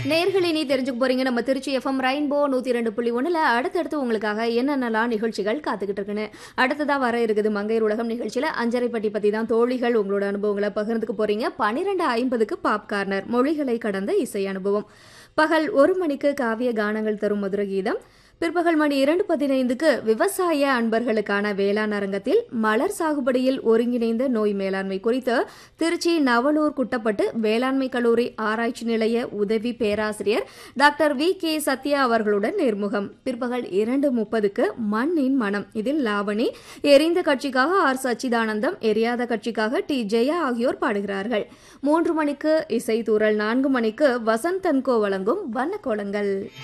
நேர்களை நீ தெரிஞ்சுக்க போறீங்க நம்ம திருச்சி எஃப்எம் ரெயின்போ நூத்தி ரெண்டு புள்ளி ஒண்ணுல அடுத்தடுத்து உங்களுக்காக என்னென்னலாம் நிகழ்ச்சிகள் காத்துக்கிட்டு இருக்குன்னு அடுத்ததா வர இருக்குது மங்கையர் உலகம் நிகழ்ச்சியில அஞ்சரைப்பட்டி பத்தி தான் தோழிகள் உங்களோட அனுபவங்களை பகிர்ந்துக்க போறீங்க பன்னிரெண்டு ஐம்பதுக்கு பாப் கார்னர் மொழிகளை கடந்த இசை அனுபவம் பகல் ஒரு மணிக்கு காவிய கானங்கள் தரும் மதுர கீதம் பிற்பகல் மணி இரண்டு பதினைந்துக்கு விவசாய அன்பர்களுக்கான வேளாண் அரங்கத்தில் மலர் சாகுபடியில் ஒருங்கிணைந்த நோய் மேலாண்மை குறித்து திருச்சி நவலூர் குட்டப்பட்டு வேளாண்மை கல்லூரி ஆராய்ச்சி நிலைய உதவி பேராசிரியர் டாக்டர் வி கே சத்யா அவர்களுடன் நேர்முகம் பிற்பகல் இரண்டு முப்பதுக்கு மண்ணின் மனம் இதில் லாவணி எரிந்த கட்சிக்காக ஆர் சச்சிதானந்தம் எரியாத கட்சிக்காக டி ஜெயா ஆகியோர் பாடுகிறார்கள் மூன்று மணிக்கு இசை தூரல் நான்கு மணிக்கு வசந்த் தன்கோ வழங்கும் வண்ணக்கோலங்கள்